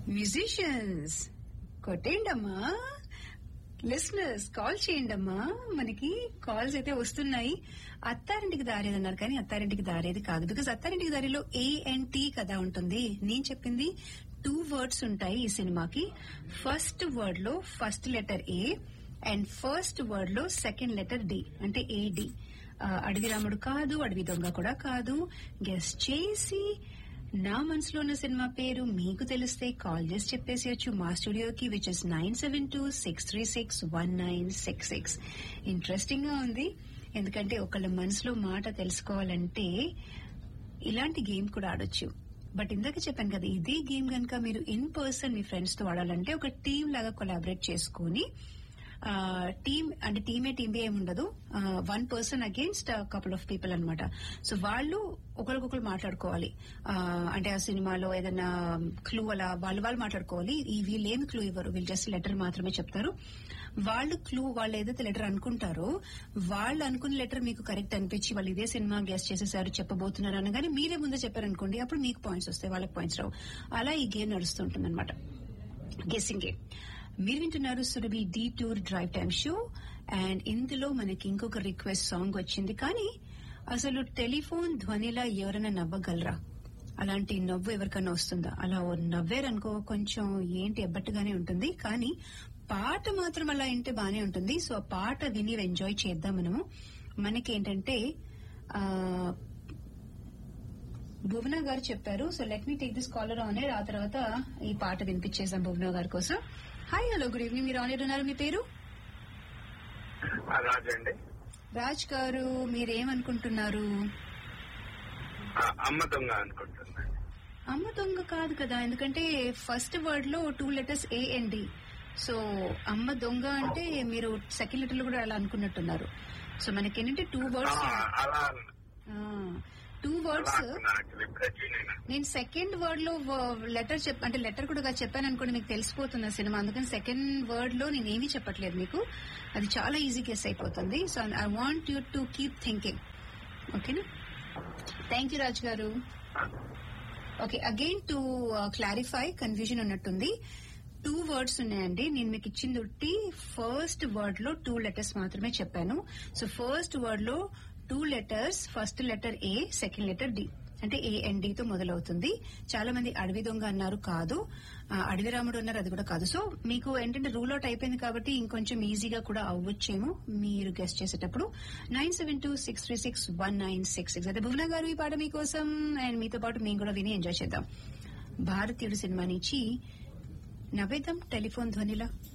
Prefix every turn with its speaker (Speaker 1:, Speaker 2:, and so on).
Speaker 1: Musicians కొట్టేయండమ్మా listeners call చేయండమ్మా మనకి కాల్స్ అయితే వస్తున్నాయి అత్తారింటికి దారేది అన్నారు కానీ అత్తారింటికి దారేది కాదు బికాస్ అత్తారింటికి దారిలో ఏ అండ్ టీ కదా ఉంటుంది నేను చెప్పింది టూ వర్డ్స్ ఉంటాయి ఈ సినిమాకి ఫస్ట్ వర్డ్ లో first letter A and first word లో సెకండ్ లెటర్ డి అంటే ఏడి అడవి రాముడు కాదు అడవి దొంగ కూడా కాదు గెస్ట్ చేసి నా మనసులో ఉన్న సినిమా పేరు మీకు తెలిస్తే కాల్ చేసి చెప్పేసేయచ్చు మా స్టూడియోకి which is nine seven two six three six one nine six six interesting గా ఉంది ఎందుకంటే ఒకళ్ళ మనసులో మాట తెలుసుకోవాలంటే ఇలాంటి గేమ్ కూడా ఆడొచ్చు బట్ ఇందాక చెప్పాను కదా ఇదే గేమ్ కనుక మీరు ఇన్ పర్సన్ మీ ఫ్రెండ్స్ తో ఆడాలంటే ఒక టీం లాగా కొలాబరేట్ చేసుకుని టీమ్ అంటే టీమే టీమ్ ఏమి ఉండదు one person against couple of people అనమాట సో వాళ్ళు ఒకరికొకరు మాట్లాడుకోవాలి ఆ, అంటే ఆ సినిమాలో ఏదైనా క్లూ అలా వాళ్ళు వాళ్ళు మాట్లాడుకోవాలి ఈ వీళ్ళు ఏమి క్లూ ఇవ్వరు వీళ్ళు జస్ట్ లెటర్ మాత్రమే చెప్తారు వాళ్ళు క్లూ వాళ్ళు ఏదైతే లెటర్ అనుకుంటారో వాళ్ళు అనుకున్న లెటర్ మీకు కరెక్ట్ అనిపించి వాళ్ళు ఇదే సినిమా గెస్ట్ చేసేసారు చెప్పబోతున్నారు అనగానే మీరే ముందే చెప్పారనుకోండి అప్పుడు మీకు పాయింట్స్ వస్తాయి వాళ్ళకి పాయింట్స్ రావు అలా ఈ గేమ్ నడుస్తుంటుంది అనమాట గెస్సింగ్ గేమ్ మీరు వింటున్నారు Surabhi detour drive time show and ఇందులో మనకి ఇంకొక రిక్వెస్ట్ సాంగ్ వచ్చింది కానీ అసలు టెలిఫోన్ ధ్వనిలా ఎవరైనా నవ్వగలరా అలాంటి నవ్వు ఎవరికైనా వస్తుందా అలా ఓ నవ్వారనుకో కొంచెం ఏంటి ఎబ్బట్టుగానే ఉంటుంది కానీ పాట మాత్రం అలా వింటే బానే ఉంటుంది సో ఆ పాట విని ఎంజాయ్ చేద్దాం మనము మనకేంటంటే ఆ భువన గారు చెప్పారు so let me take this caller on air ఆ తర్వాత ఈ పాట వినిపించేసాం భువన గారి కోసం హాయ్ హలో గుడ్ ఈవినింగ్ మీరు ఆన్ ఎయిర్ ఉన్నారు మీ పేరు
Speaker 2: రాజండి
Speaker 1: రాజ్ గారు మీరేమనుకుంటున్నారు
Speaker 2: ఆ, అమ్మ దొంగ అనుకుంటున్నాను
Speaker 1: అమ్మ దొంగ కాదు కదా ఎందుకంటే ఫస్ట్ వర్డ్ లో two letters A and D so అమ్మ దొంగ అంటే మీరు సెకండ్ లెటర్ లో కూడా అలా అనుకున్నట్టున్నారు సో మనకి ఏంటంటే టూ
Speaker 2: ఆ,
Speaker 1: వర్డ్స్
Speaker 2: అలా
Speaker 1: టూ
Speaker 2: అలా
Speaker 1: వర్డ్స్
Speaker 2: అనుకున్నాను actually. ఇప్పుడే tune అయినా.
Speaker 1: నేను సెకండ్ వర్డ్ లో లెటర్ చెప్ అంటే లెటర్ కూడా చెప్పాను అనుకోండి మీకు తెలిసిపోతుంది ఆ సినిమా అందుకని సెకండ్ వర్డ్ లో నేను ఏమీ చెప్పట్లేదు మీకు అది చాలా ఈజీ గెస్ అయిపోతుంది so I want you to keep thinking ఓకేనా థ్యాంక్ యూ రాజ్ గారు okay again to clarify confusion ఉన్నట్టుంది టూ వర్డ్స్ ఉన్నాయండి నేను మీకు ఇచ్చింది ఉట్టి ఫస్ట్ వర్డ్ లో టూ లెటర్స్ మాత్రమే చెప్పాను సో ఫస్ట్ వర్డ్ లో two letters first letter A second letter D అంటే ఏ అండ్ డి తో మొదలవుతుంది చాలా మంది అడవి దొంగ అన్నారు కాదు ఆ, అడవి రాముడు అన్నారు అది కూడా కాదు సో మీకు ఏంటంటే రూల్ అవుట్ అయిపోయింది కాబట్టి ఇంకొంచెం ఈజీగా కూడా అవ్వచ్చేమో మీరు గెస్ట్ చేసేటప్పుడు nine seven two six three six one nine six six అయితే భువన గారు ఈ పాట మీకోసం అండ్ మీతో పాటు మేము కూడా విని ఎంజాయ్ చేద్దాం భారతీయుడు సినిమా నుంచి నవేదం టెలిఫోన్ ధ్వనిలా